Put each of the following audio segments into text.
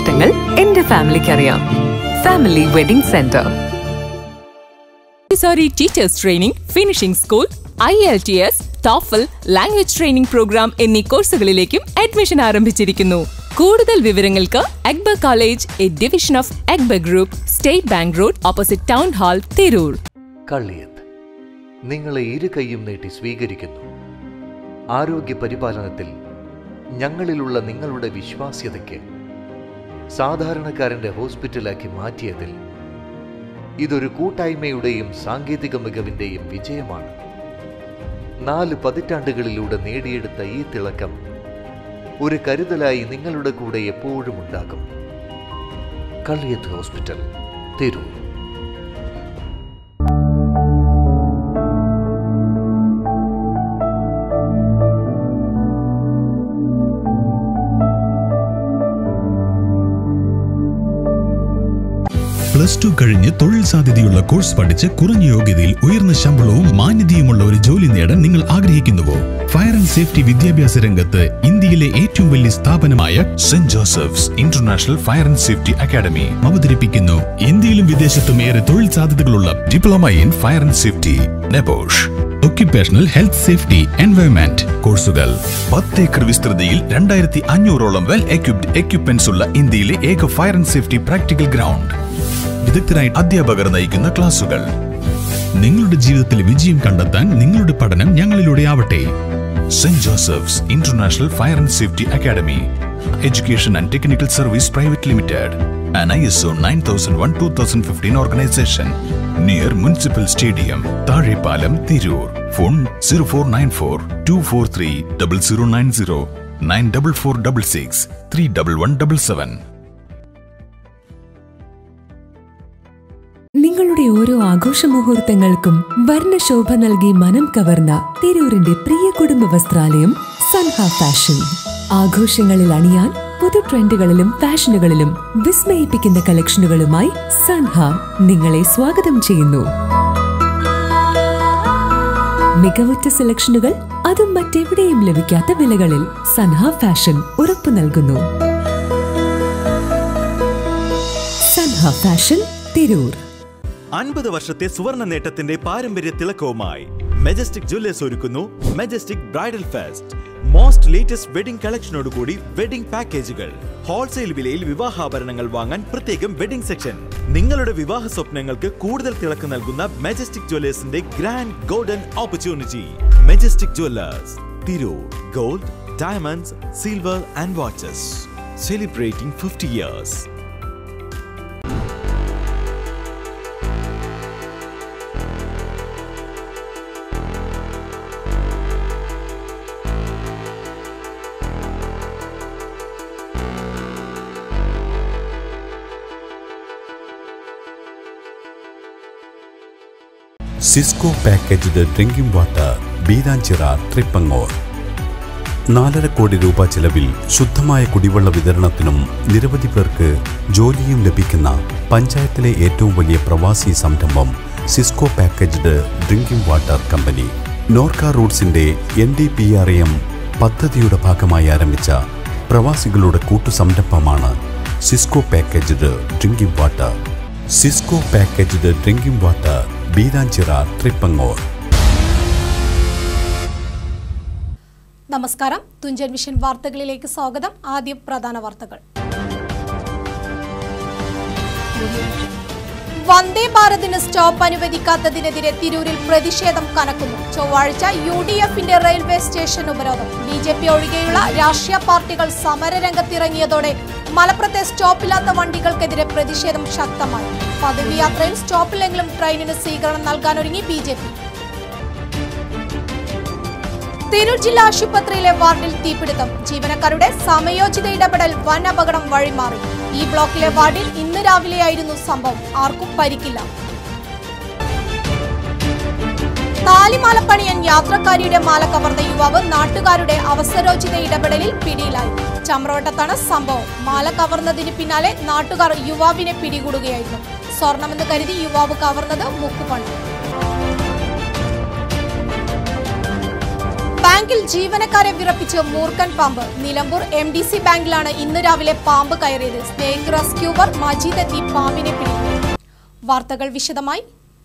ഇഷ്ടങ്ങൾ എന്റെ ഫാമിലിക്ക് അറിയാം family wedding centre Montessori Teachers Training, Finishing School, I L T S TOEFL language training programme എന്നീ കോഴ്സുകളിലേക്കും അഡ്മിഷൻ ആരംഭിച്ചിരിക്കുന്നു കൂടുതൽ വിവരങ്ങൾക്ക് Akbar college A division of Akbar group state bank road opposite town hall Tirur Kalliyath നിങ്ങളെ ഇരു കൈയും നീട്ടി സ്വീകരിക്കുന്നു ആരോഗ്യ പരിപാലനത്തിൽ ഞങ്ങളിലുള്ള നിങ്ങളുടെ വിശ്വാസ്യതയ്ക്ക് സാധാരണക്കാരന്റെ ഹോസ്പിറ്റലാക്കി മാറ്റിയതിൽ ഇതൊരു കൂട്ടായ്മയുടെയും സാങ്കേതിക മികവിന്റെയും വിജയമാണ് നാല് പതിറ്റാണ്ടുകളിലൂടെ നേടിയെടുത്ത ഈ തിളക്കം ഒരു കരുതലായി നിങ്ങളുടെ കൂടെ എപ്പോഴും ഉണ്ടാകും Kalliyath hospital Tirur plus two കഴിഞ്ഞ് തൊഴിൽ സാധ്യതയുള്ള കോഴ്സ് പഠിച്ച് കുറഞ്ഞ യോഗ്യതയിൽ ഉയർന്ന ശമ്പളവും മാന്യതയുമുള്ള ഒരു ജോലി നേടാൻ നിങ്ങൾ ആഗ്രഹിക്കുന്നുവോ ഫയർ ആൻഡ് സേഫ്റ്റി വിദ്യാഭ്യാസ രംഗത്ത് ഇന്ത്യയിലെ ഏറ്റവും വലിയ സ്ഥാപനമായ saint Joseph's international fire and safety academy അവതരിപ്പിക്കുന്നു ഇന്ത്യയിലും വിദേശത്തും ഏറെ തൊഴിൽ സാധ്യതകളുള്ള diploma in fire and safety NEBOSH occupational health safety environment കോഴ്സുകൾ പത്ത് ഏക്കർ വിസ്തൃതിയിൽ രണ്ടായിരത്തി അഞ്ഞൂറോളം വെൽ എക്യുപ്ഡ് എക്യുപ്മെന്റ്സ് ഉള്ള ഇന്ത്യയിലെ ഏക fire and safety practical ground വിദഗ്ധരായി അധ്യാപകർ നയിക്കുന്ന ക്ലാസുകൾ നിങ്ങളുടെ ജീവിതത്തിൽ വിജയം കണ്ടെത്താൻ നിങ്ങളുടെ പഠനം ഞങ്ങളിലൂടെ ആവട്ടെ saint Joseph's international fire and safety academy education and technical service private limited and I S O nine thousand one two thousand fifteen organisation near municipal stadium Thazhepalam Tirur phone zero four nine four two four three double zero nine zero nine double four double six three double one double seven നിങ്ങളുടെ ഓരോ ആഘോഷ മുഹൂർത്തങ്ങൾക്കും വർണ്ണശോഭ നൽകി മനം കവർന്ന തിരൂരിന്റെ പ്രിയ കുടുംബ വസ്ത്രാലയം Sanha fashion ആഘോഷങ്ങളിൽ അണിയാൻ പുതു ട്രെൻഡുകളിലും ഫാഷനുകളിലും വിസ്മയിപ്പിക്കുന്ന കളക്ഷനുകളുമായി സൻഹ നിങ്ങളെ സ്വാഗതം ചെയ്യുന്നു മികവുറ്റ സെലക്ഷനുകൾ അതും മറ്റെവിടെയും ലഭിക്കാത്ത വിലകളിൽ സൻഹ ഫാഷൻ ഉറപ്പു നൽകുന്നു സൻഹ ഫാഷൻ തിരൂർ അൻപത് വർഷത്തെ സുവർണ നേട്ടത്തിന്റെ പാരമ്പര്യ തിളക്കവുമായി മെജസ്റ്റിക് ജ്വല്ലേഴ്സ് ഒരുക്കുന്നു majestic bridal fest most latest wedding കളക്ഷനോടുകൂടി വെഡിംഗ് പാക്കേജുകൾ ഹോൾസെയിൽ വിലയിൽ വിവാഹാഭരണങ്ങൾ വാങ്ങാൻ പ്രത്യേകം വെഡിംഗ് സെക്ഷൻ നിങ്ങളുടെ വിവാഹ സ്വപ്നങ്ങൾക്ക് കൂടുതൽ തിളക്കം നൽകുന്ന മെജസ്റ്റിക് ജ്വല്ലേഴ്സിന്റെ grand golden opportunity majestic jewellers Tirur gold diamonds silver and watches celebrating fifty years Cisco packaged drinking water Beeranchira Thrippangode നാലര കോടി രൂപ ചെലവിൽ ശുദ്ധമായ കുടിവെള്ള വിതരണത്തിനും നിരവധി പേർക്ക് ജോലിയും ലഭിക്കുന്ന പഞ്ചായത്തിലെ ഏറ്റവും വലിയ പ്രവാസി സംരംഭം Cisco packaged drinking water company Norka റൂട്ട്സിന്റെ N D P R M പദ്ധതിയുടെ ഭാഗമായി ആരംഭിച്ച പ്രവാസികളുടെ കൂട്ടുസംരംഭമാണ് Cisco packaged drinking water Cisco packaged drinking water Beeranchira Thrippangode നമസ്കാരം തുഞ്ചൻ വിഷൻ വാർത്തകളിലേക്ക് സ്വാഗതം ആദ്യം പ്രധാന വാർത്തകൾ വന്ദേ ഭാരതിന് സ്റ്റോപ്പ് അനുവദിക്കാത്തതിനെതിരെ തിരൂരിൽ പ്രതിഷേധം കനക്കുന്നു ചൊവ്വാഴ്ച യു ഡി എഫിന്റെ റെയിൽവേ സ്റ്റേഷൻ ഉപരോധം ബി ജെ പി ഒഴികെയുള്ള രാഷ്ട്രീയ പാർട്ടികൾ സമരരംഗത്തിറങ്ങിയതോടെ മലപ്പുറത്തെ സ്റ്റോപ്പില്ലാത്ത വണ്ടികൾക്കെതിരെ പ്രതിഷേധം ശക്തമായി പദവി യാത്രയിൽ സ്റ്റോപ്പിലെങ്കിലും ട്രെയിനിന് സ്വീകരണം നൽകാനൊരുങ്ങി ബി ജെ പി തിരൂർ ജില്ലാ ആശുപത്രിയിലെ വാർഡിൽ തീപിടുത്തം ജീവനക്കാരുടെ സമയോചിത ഇടപെടൽ വൻ അപകടം വഴിമാറി ഈ ബ്ലോക്കിലെ വാർഡിൽ ഇന്ന് രാവിലെയായിരുന്നു സംഭവം ആർക്കും പരിക്കില്ല താലിമാല പണിയാൻ യാത്രക്കാരിയുടെ മാല കവർന്ന യുവാവ് നാട്ടുകാരുടെ അവസരോചിത ഇടപെടലിൽ പിടിയിലായി ചമ്രവട്ടത്താണ് സംഭവം മാല കവർന്നതിന് പിന്നാലെ നാട്ടുകാർ യുവാവിനെ പിടികൂടുകയായിരുന്നു സ്വർണമെന്ന് കരുതി യുവാവ് കവർന്നത് മുക്കുപണം ബാങ്കിൽ ജീവനക്കാരെ വിറപ്പിച്ച് മൂർഖൻ പാമ്പ് നിലമ്പൂർ എം ഡി സി ബാങ്കിലാണ് ഇന്ന് രാവിലെ പാമ്പ് കയറിയത് സ്നേക് റെസ്ക്യൂവർ മജീദ് എത്തി പാമ്പിനെ പിടികൂടി വാർത്തകൾ വിശദമായി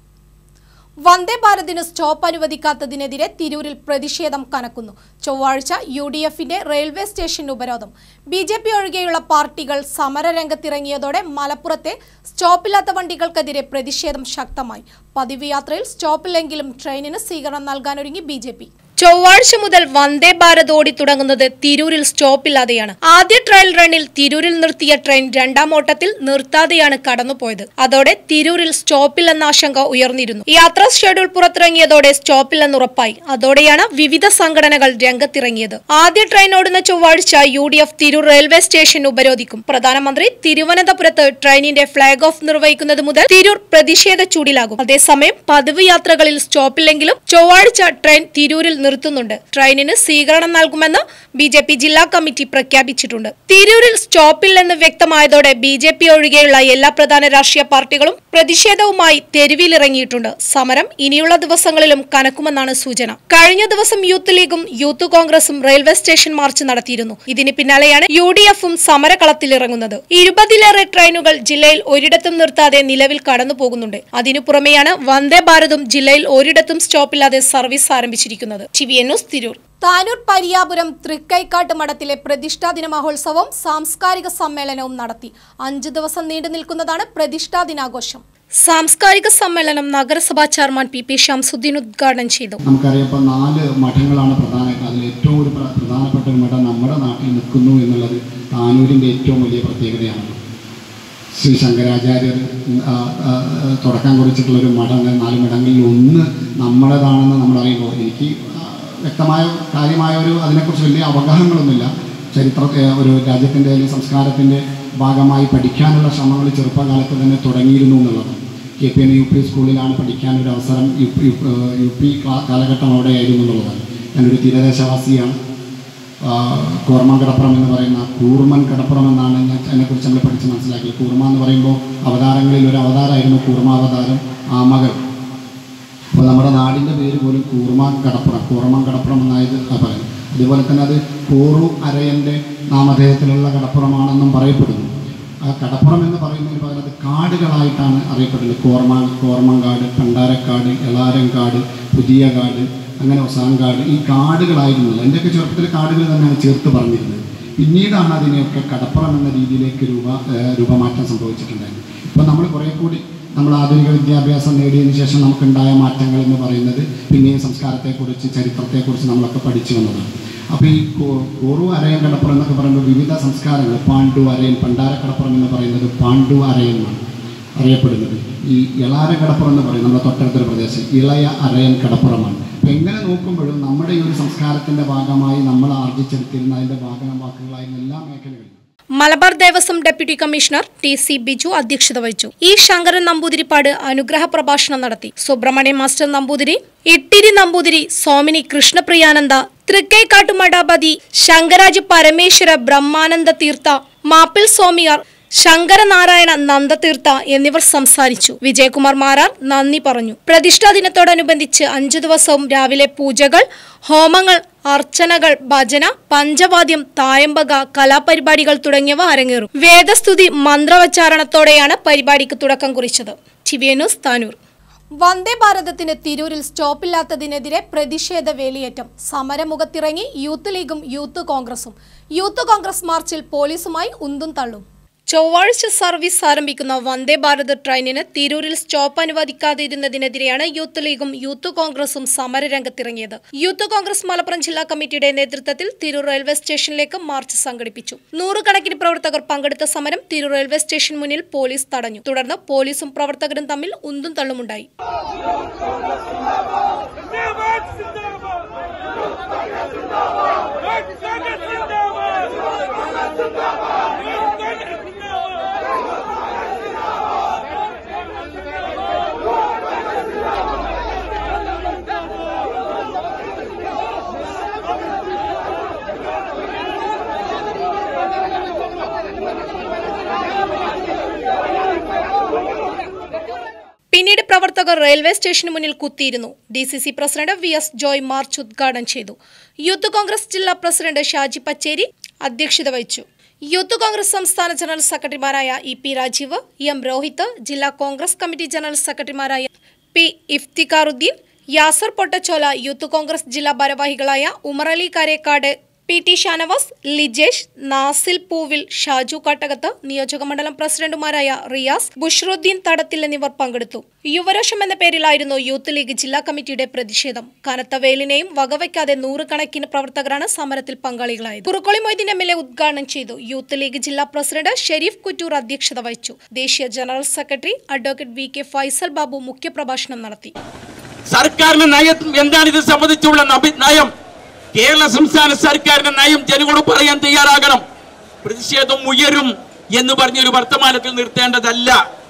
വന്ദേ ഭാരതിന് സ്റ്റോപ്പ് അനുവദിക്കാത്തതിനെതിരെ തിരൂരിൽ പ്രതിഷേധം കനക്കുന്നു ചൊവ്വാഴ്ച യു ഡി എഫിന്റെ റെയിൽവേ സ്റ്റേഷൻ ഉപരോധം ബി ജെ പി ഒഴികെയുള്ള പാർട്ടികൾ സമരരംഗത്തിറങ്ങിയതോടെ മലപ്പുറത്തെ സ്റ്റോപ്പില്ലാത്ത വണ്ടികൾക്കെതിരെ പ്രതിഷേധം ശക്തമായി പതിവ് യാത്രയിൽ സ്റ്റോപ്പില്ലെങ്കിലും ട്രെയിനിന് സ്വീകരണം നൽകാനൊരുങ്ങി ബി ജെ പി ചൊവ്വാഴ്ച മുതൽ വന്ദേ ഭാരത് ഓടി തുടങ്ങുന്നത് തിരൂരിൽ സ്റ്റോപ്പില്ലാതെയാണ് ആദ്യ ട്രയൽ റണ്ണിൽ തിരൂരിൽ നിർത്തിയ ട്രെയിൻ രണ്ടാം ഓട്ടത്തിൽ നിർത്താതെയാണ് കടന്നുപോയത് അതോടെ തിരൂരിൽ സ്റ്റോപ്പില്ലെന്ന ആശങ്ക ഉയർന്നിരുന്നു യാത്രാ ഷെഡ്യൂൾ പുറത്തിറങ്ങിയതോടെ സ്റ്റോപ്പില്ലെന്ന് ഉറപ്പായി അതോടെയാണ് വിവിധ സംഘടനകൾ രംഗത്തിറങ്ങിയത് ആദ്യ ട്രെയിൻ ഓടുന്ന ചൊവ്വാഴ്ച U D F Tirur railway station ഉപരോധിക്കും പ്രധാനമന്ത്രി തിരുവനന്തപുരത്ത് ട്രെയിനിന്റെ ഫ്ളാഗ് ഓഫ് നിർവഹിക്കുന്നത് മുതൽ തിരൂർ പ്രതിഷേധ ചൂടിലാകും അതേസമയം പതിവ് യാത്രകളിൽ സ്റ്റോപ്പില്ലെങ്കിലും ചൊവ്വാഴ്ച ട്രെയിൻ തിരൂരിൽ നിർത്തുന്നുണ്ട് ട്രെയിനിന് സ്വീകരണം നൽകുമെന്ന് ബി ജെ പി ജില്ലാ കമ്മിറ്റി പ്രഖ്യാപിച്ചിട്ടുണ്ട് തിരൂരിൽ സ്റ്റോപ്പില്ലെന്ന് വ്യക്തമായതോടെ ബി ജെ പി ഒഴികെയുള്ള എല്ലാ പ്രധാന രാഷ്ട്രീയ പാർട്ടികളും പ്രതിഷേധവുമായി തെരുവിലിറങ്ങിയിട്ടുണ്ട് സമരം ഇനിയുള്ള ദിവസങ്ങളിലും കനക്കുമെന്നാണ് സൂചന കഴിഞ്ഞ ദിവസം യൂത്ത് ലീഗും യൂത്ത് കോൺഗ്രസും റെയിൽവേ സ്റ്റേഷൻ മാർച്ച് നടത്തിയിരുന്നു ഇതിന് പിന്നാലെയാണ് യു ഡി എഫും സമരകളത്തിലിറങ്ങുന്നത് ഇരുപതിലേറെ ട്രെയിനുകൾ ജില്ലയിൽ ഒരിടത്തും നിർത്താതെ നിലവിൽ കടന്നു പോകുന്നുണ്ട് അതിനു പുറമെയാണ് വന്ദേ ഭാരതും ജില്ലയിൽ ഒരിടത്തും സ്റ്റോപ്പില്ലാതെ സർവീസ് ആരംഭിച്ചിരിക്കുന്നത് ടിവിഎൻ ന്യൂസ് തിരൂർ താനൂർ പരിയാപുരം തൃക്കൈക്കാട്ട് മഠത്തിലെ പ്രതിഷ്ഠാദിന മഹോത്സവം സാംസ്കാരിക സമ്മേളനവും നടത്തി അഞ്ചു ദിവസം നീണ്ടു നിൽക്കുന്നതാണ് പ്രതിഷ്ഠാ ദിനാഘോഷം സാംസ്കാരിക സമ്മേളനം നഗരസഭാ ചെയർമാൻ പി പി ഷംസുദ്ദീൻ ഉദ്ഘാടനം ചെയ്തു നമുക്കറിയാം ഇപ്പോൾ നാല് മഠങ്ങളാണ് പ്രധാനമായിട്ട് അതിൽ ഏറ്റവും ഒരു പ്ര- പ്രധാനപ്പെട്ട ഒരു മഠം നമ്മുടെ നാട്ടിൽ നിൽക്കുന്നു എന്നുള്ളത് താനൂരിൻ്റെ ഏറ്റവും വലിയ പ്രത്യേകതയാണ് ശ്രീ ശങ്കരാചാര്യർ ആ, ആ, ആ, തുടക്കം കുറിച്ചിട്ടുള്ള ഒരു മഠം നാല് മഠങ്ങളിൽ ഒന്ന് നമ്മുടേതാണെന്ന് നമ്മൾ അറിയുമ്പോൾ എനിക്ക് ആ, വ്യക്തമായ കാര്യമായ ഒരു അതിനെക്കുറിച്ച് വലിയ അവഗാഹങ്ങളൊന്നുമില്ല ചരിത്ര ഏ, ഒരു രാജ്യത്തിൻ്റെ അല്ലെങ്കിൽ സംസ്കാരത്തിൻ്റെ ഭാഗമായി പഠിക്കാനുള്ള ശ്രമങ്ങൾ ചെറുപ്പകാലത്ത് തന്നെ തുടങ്ങിയിരുന്നു എന്നുള്ളതാണ് K P N U P സ്കൂളിലാണ് പഠിക്കാൻ ഒരു അവസരം യു പി യു പി കാ- കാലഘട്ടം അവിടെയായിരുന്നു എന്നുള്ളതാണ് ഞാനൊരു തീരദേശവാസിയാണ് ആ, കൂർമൻ കടപ്പുറം എന്ന് പറയുന്ന കൂർമൻ കടപ്പുറം എന്നാണ് ഞാൻ അതിനെക്കുറിച്ച് നമ്മൾ പഠിച്ച് മനസ്സിലാക്കിയത് കൂർമ എന്ന് പറയുമ്പോൾ അവതാരങ്ങളിൽ ഒരു അവതാരമായിരുന്നു കൂർമാവതാരം ആമകൾ അപ്പോൾ നമ്മുടെ നാടിൻ്റെ പേര് പോലും കൂർമ കടപ്പുറം കൂർമൻ കടപ്പുറം എന്നായത് ആ പറയുന്നത് അതുപോലെ തന്നെ അത് കൂറു അരയൻ്റെ നാമധേയത്തിലുള്ള കടപ്പുറമാണെന്നും പറയപ്പെടുന്നു ആ കടപ്പുറം എന്ന് പറയുന്നതിന് പകരം അത് കാടുകളായിട്ടാണ് അറിയപ്പെടുന്നത് കോർമ കോർമങ്കാട് പണ്ടാരക്കാട് എളാരങ്കാട് പുതിയ കാട് അങ്ങനെ ഒസാങ്കാട് ഈ കാടുകളായിരുന്നത് എൻ്റെയൊക്കെ ചെറുപ്പത്തിൽ കാടുകൾ തന്നെയാണ് ചേർത്ത് പറഞ്ഞിരുന്നത് പിന്നീടാണ് അതിനെയൊക്കെ കടപ്പുറം എന്ന രീതിയിലേക്ക് രൂപ ഏഹ് രൂപമാറ്റം സംഭവിച്ചിട്ടുണ്ടായിരുന്നത് ഇപ്പം നമ്മൾ കുറേ കൂടി നമ്മൾ ആധുനിക വിദ്യാഭ്യാസം നേടിയതിന് ശേഷം നമുക്കുണ്ടായ മാറ്റങ്ങൾ എന്ന് പറയുന്നത് പിന്നെയും സംസ്കാരത്തെക്കുറിച്ച് ചരിത്രത്തെക്കുറിച്ച് നമ്മളൊക്കെ പഠിച്ചു വന്നതാണ് അപ്പോൾ ഈ കോ- കോറു അരയൻ കടപ്പുറം എന്നൊക്കെ പറയുമ്പോൾ വിവിധ സംസ്കാരങ്ങൾ പാണ്ഡു അരയൻ പണ്ടാരക്കടപ്പുറം എന്ന് പറയുന്നത് പാണ്ഡു അരയൻ എന്നാണ് അറിയപ്പെടുന്നത് ഈ ഇളാര കടപ്പുറം എന്ന് പറയും നമ്മുടെ തൊട്ടടുത്തൊരു പ്രദേശം ഇളയ അരയൻ കടപ്പുറമാണ് അപ്പം എങ്ങനെ നോക്കുമ്പോഴും നമ്മുടെ ഈ ഒരു സംസ്കാരത്തിൻ്റെ ഭാഗമായി നമ്മൾ ആർജിച്ചെടുത്തിരുന്ന അതിൻ്റെ ഭാഗം വാക്കുകളായിരുന്ന എല്ലാ മേഖലകളിലും Malabar Devaswom deputy commissioner T C Biju അധ്യക്ഷത വഹിച്ചു ഇ ശങ്കരൻ നമ്പൂതിരിപ്പാട് അനുഗ്രഹ പ്രഭാഷണം നടത്തി സുബ്രഹ്മണ്യ മാസ്റ്റർ നമ്പൂതിരി ഇട്ടിരി നമ്പൂതിരി സ്വാമിനി കൃഷ്ണപ്രിയാനന്ദ തൃക്കേക്കാട്ടു മഠാപതി ശങ്കരാജ് പരമേശ്വര ബ്രഹ്മാനന്ദ തീർത്ഥ മാപ്പിൽ സ്വാമിയാർ ശങ്കരനാരായണ നന്ദതീർത്ഥ എന്നിവർ സംസാരിച്ചു വിജയകുമാർ മാരാർ നന്ദി പറഞ്ഞു പ്രതിഷ്ഠാ ദിനത്തോടനുബന്ധിച്ച് അഞ്ചു ദിവസവും രാവിലെ പൂജകൾ ഹോമങ്ങൾ അർച്ചനകൾ ഭജന പഞ്ചവാദ്യം തായമ്പക കലാപരിപാടികൾ തുടങ്ങിയവ അരങ്ങേറും വേദസ്തുതി മന്ത്രോച്ചാരണത്തോടെയാണ് പരിപാടിക്ക് തുടക്കം കുറിച്ചത് ചിവിയനൂസ് താനൂർ വന്ദേ ഭാരതത്തിന് തിരൂരിൽ സ്റ്റോപ്പില്ലാത്തതിനെതിരെ പ്രതിഷേധ വേലിയേറ്റം സമരമുഖത്തിറങ്ങി യൂത്ത് ലീഗും യൂത്ത് കോൺഗ്രസും യൂത്ത് കോൺഗ്രസ് മാർച്ചിൽ പോലീസുമായി ഉന്തും തള്ളും ചൊവ്വാഴ്ച സർവീസ് ആരംഭിക്കുന്ന വന്ദേ ഭാരത് ട്രെയിനിന് തിരൂരിൽ സ്റ്റോപ്പ് അനുവദിക്കാതിരുന്നതിനെതിരെയാണ് യൂത്ത് ലീഗും യൂത്ത് കോൺഗ്രസും സമരരംഗത്തിറങ്ങിയത് യൂത്ത് കോൺഗ്രസ് മലപ്പുറം ജില്ലാ കമ്മിറ്റിയുടെ നേതൃത്വത്തിൽ തിരൂർ റെയിൽവേ സ്റ്റേഷനിലേക്ക് മാർച്ച് സംഘടിപ്പിച്ചു നൂറുകണക്കിന് പ്രവർത്തകർ പങ്കെടുത്ത സമരം തിരൂർ റെയിൽവേ സ്റ്റേഷൻ മുന്നിൽ പോലീസ് തടഞ്ഞു തുടർന്ന് പോലീസും പ്രവർത്തകരും തമ്മിൽ ഉന്തും തള്ളുമുണ്ടായി പിന്നീട് പ്രവർത്തകർ റെയിൽവേ സ്റ്റേഷന് മുന്നിൽ കുത്തിയിരുന്നു D C C president V S Joy march ഉദ്ഘാടനം ചെയ്തു യൂത്ത് കോൺഗ്രസ് ജില്ലാ പ്രസിഡന്റ് ഷാജി പച്ചേരി അധ്യക്ഷത വഹിച്ചു യൂത്ത് കോൺഗ്രസ് സംസ്ഥാന ജനറൽ സെക്രട്ടറിമാരായ E P Rajeev M Rohit ജില്ലാ കോൺഗ്രസ് കമ്മിറ്റി ജനറൽ സെക്രട്ടറിമാരായ പി ഇഫ്തിഖാറുദ്ദീൻ യാസർ പൊട്ടച്ചോല യൂത്ത് കോൺഗ്രസ് ജില്ലാ ഭാരവാഹികളായ ഉമറലി കരേക്കാട് പി ടി ഷാനവാസ് ലിജേഷ് നാസിൽ പൂവിൽ ഷാജു കാട്ടകത്ത് നിയോജകമണ്ഡലം പ്രസിഡന്റുമാരായ റിയാസ് ബുഷ്റുദ്ദീൻ തടത്തിൽ എന്നിവർ പങ്കെടുത്തു യുവരോഷം എന്ന പേരിലായിരുന്നു യൂത്ത് ലീഗ് ജില്ലാ കമ്മിറ്റിയുടെ പ്രതിഷേധം കനത്ത വെയിലിനെയും വകവയ്ക്കാതെ നൂറുകണക്കിന് പ്രവർത്തകരാണ് സമരത്തിൽ പങ്കാളികളായത് Kurukkoli Moideen M L A ഉദ്ഘാടനം ചെയ്തു യൂത്ത് ലീഗ് ജില്ലാ പ്രസിഡന്റ് ഷെരീഫ് കുറ്റൂർ അധ്യക്ഷത വഹിച്ചു ദേശീയ general secretary advocate V K Faisal Babu മുഖ്യപ്രഭാഷണം നടത്തി സർക്കാരിന്റെ നയം എന്താണ് ഇത് സംബന്ധിച്ചുള്ള നബി- നയം കേരള സംസ്ഥാന സർക്കാരിന്റെ നയം ജനങ്ങളോട് പറയാൻ തയ്യാറാകണം പ്രതിഷേധം ഉയരും എന്ന് പറഞ്ഞൊരു വർത്തമാനത്തിൽ നിർത്തേണ്ടതല്ല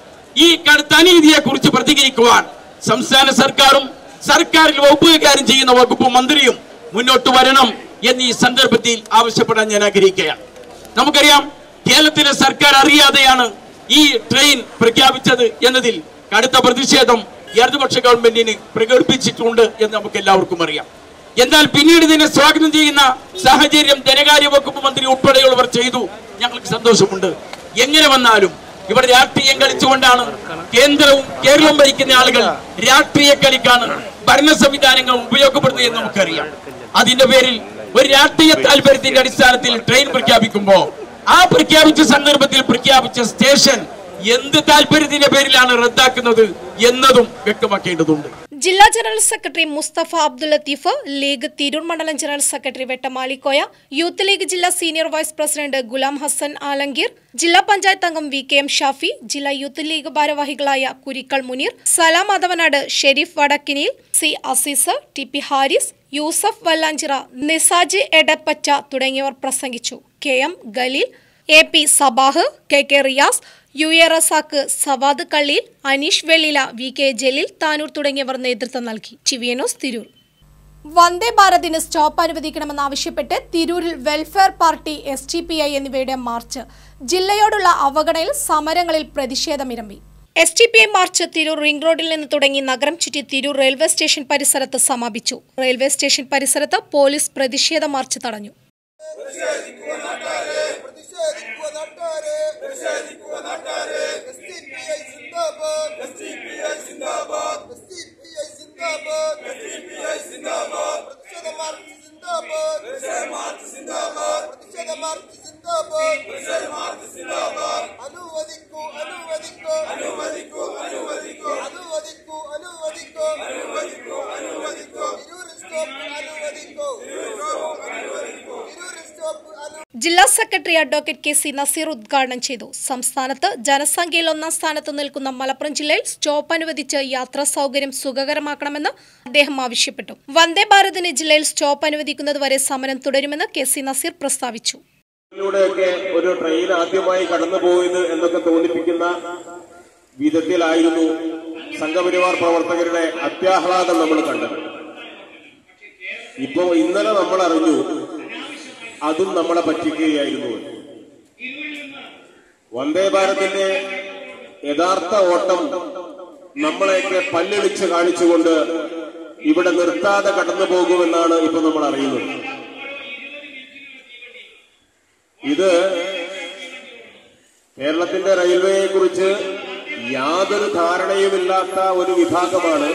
ഈ കടുത്ത അനീതിയെ കുറിച്ച് പ്രതികരിക്കുവാൻ സംസ്ഥാന സർക്കാരും സർക്കാരിൽ വകുപ്പ് കൈകാര്യം ചെയ്യുന്ന വകുപ്പ് മന്ത്രിയും മുന്നോട്ട് വരണം എന്ന് ഈ സന്ദർഭത്തിൽ ആവശ്യപ്പെടാൻ ഞാൻ ആഗ്രഹിക്കുകയാണ് നമുക്കറിയാം കേരളത്തിലെ സർക്കാർ അറിയാതെയാണ് ഈ ട്രെയിൻ പ്രഖ്യാപിച്ചത് എന്നതിൽ കടുത്ത പ്രതിഷേധം ഇടതുപക്ഷ ഗവൺമെന്റിന് പ്രകടിപ്പിച്ചിട്ടുണ്ട് എന്ന് നമുക്ക് എല്ലാവർക്കും അറിയാം എന്നാൽ പിന്നീട് ഇതിനെ സ്വാഗതം ചെയ്യുന്ന സാഹചര്യം ധനകാര്യ വകുപ്പ് മന്ത്രി ഉൾപ്പെടെയുള്ളവർ ചെയ്തു ഞങ്ങൾക്ക് സന്തോഷമുണ്ട് എങ്ങനെ വന്നാലും ഇവിടെ രാഷ്ട്രീയം കളിച്ചുകൊണ്ടാണ് കേന്ദ്രവും കേരളവും ഭരിക്കുന്ന ആളുകൾ രാഷ്ട്രീയ കളിക്കാണ് ഭരണ സംവിധാനങ്ങൾ ഉപയോഗപ്പെടുന്നത് എന്ന് നമുക്കറിയാം അതിന്റെ പേരിൽ ഒരു രാഷ്ട്രീയ താല്പര്യത്തിന്റെ അടിസ്ഥാനത്തിൽ ട്രെയിൻ പ്രഖ്യാപിക്കുമ്പോ ആ പ്രഖ്യാപിച്ച സന്ദർഭത്തിൽ പ്രഖ്യാപിച്ച സ്റ്റേഷൻ എന്ത് താല്പര്യത്തിന്റെ പേരിലാണ് റദ്ദാക്കുന്നത് എന്നതും വ്യക്തമാക്കേണ്ടതുണ്ട് ജില്ലാ ജനറൽ സെക്രട്ടറി മുസ്തഫ അബ്ദുൽ ലത്തീഫ് ലീഗ് തിരൂർ മണ്ഡലം general secretary Vettamalikkoya youth League ജില്ലാ senior vice president Gulam Hasan Alangeer ജില്ലാ പഞ്ചായത്ത് അംഗം വി കെ എം ഷാഫി ജില്ലാ യൂത്ത് ലീഗ് ഭാരവാഹികളായ Kurikkal Muneer Salam Madhavanad Sharif Vadakkiniyil C Azeez T P Haris Yusuf Vallanchira Nisaj Edappatta തുടങ്ങിയവർ പ്രസംഗിച്ചു K M Khaleel A P Sabah K K Riyas U A Razak Savad Kalliyil Aneesh Vellila V K Jaleel Tanur തുടങ്ങിയവർ നേതൃത്വം നൽകി ചിവിയനോസ് തിരൂർ വന്ദേ ഭാരതിന് സ്റ്റോപ്പ് അനുവദിക്കണമെന്നാവശ്യപ്പെട്ട് തിരൂരിൽ welfare party S T P I എന്നിവയുടെ മാർച്ച് ജില്ലയോടുള്ള അവഗണനയിൽ സമരങ്ങളിൽ പ്രതിഷേധമിരമ്പി S T P I march Tirur ring റോഡിൽ നിന്ന് തുടങ്ങി നഗരം ചുറ്റി തിരൂർ റെയിൽവേ സ്റ്റേഷൻ പരിസരത്ത് സമാപിച്ചു റെയിൽവേ സ്റ്റേഷൻ പരിസരത്ത് പോലീസ് പ്രതിഷേധ മാർച്ച് തടഞ്ഞു അനുവദിക്കൂ അനുവദിക്കൂ അനുവദിക്കൂ അനുവദിക്കൂ അനുവദിക്കൂ അനുവദിക്കൂ അനുവദിക്കൂ അനുവദിക്കൂ തിരൂർ സ്റ്റോപ്പ് അനുവദിക്കൂ തിരൂർ സ്റ്റോപ്പ് അനു ജില്ലാ secretary advocate K C Naseer ഉദ്ഘാടനം ചെയ്തു സംസ്ഥാനത്ത് ജനസംഖ്യയിൽ ഒന്നാം സ്ഥാനത്ത് നിൽക്കുന്ന മലപ്പുറം ജില്ലയിൽ സ്റ്റോപ്പ് അനുവദിച്ച് യാത്രാ സൗകര്യം സുഖകരമാക്കണമെന്ന് അദ്ദേഹം ആവശ്യപ്പെട്ടു വന്ദേ ഭാരതിന് ജില്ലയിൽ സ്റ്റോപ്പ് അനുവദിക്കുന്നതുവരെ സമരം തുടരുമെന്ന് കെ സി നസീർ പ്രസ്താവിച്ചു ിലൂടെയൊക്കെ ഒരു ട്രെയിൻ ആദ്യമായി കടന്നു പോയത് എന്നൊക്കെ തോന്നിപ്പിക്കുന്ന വിധത്തിലായിരുന്നു സംഘപരിവാർ പ്രവർത്തകരുടെ അത്യാഹ്ലാദം നമ്മൾ കണ്ടത് ഇപ്പോ ഇന്നലെ നമ്മൾ അറിഞ്ഞു അതും നമ്മളെ പറ്റിക്കുകയായിരുന്നു വന്ദേ ഭാരതിന്റെ യഥാർത്ഥ ഓട്ടം നമ്മളെയൊക്കെ പല്ലിളിച്ച് കാണിച്ചുകൊണ്ട് ഇവിടെ നിർത്താതെ കടന്നു പോകുമെന്നാണ് ഇപ്പൊ നമ്മൾ അറിയുന്നത് ഇത് കേരളത്തിന്റെ റെയിൽവേയെ കുറിച്ച് യാതൊരു ധാരണയുമില്ലാത്ത ഒരു വിഭാഗമാണ്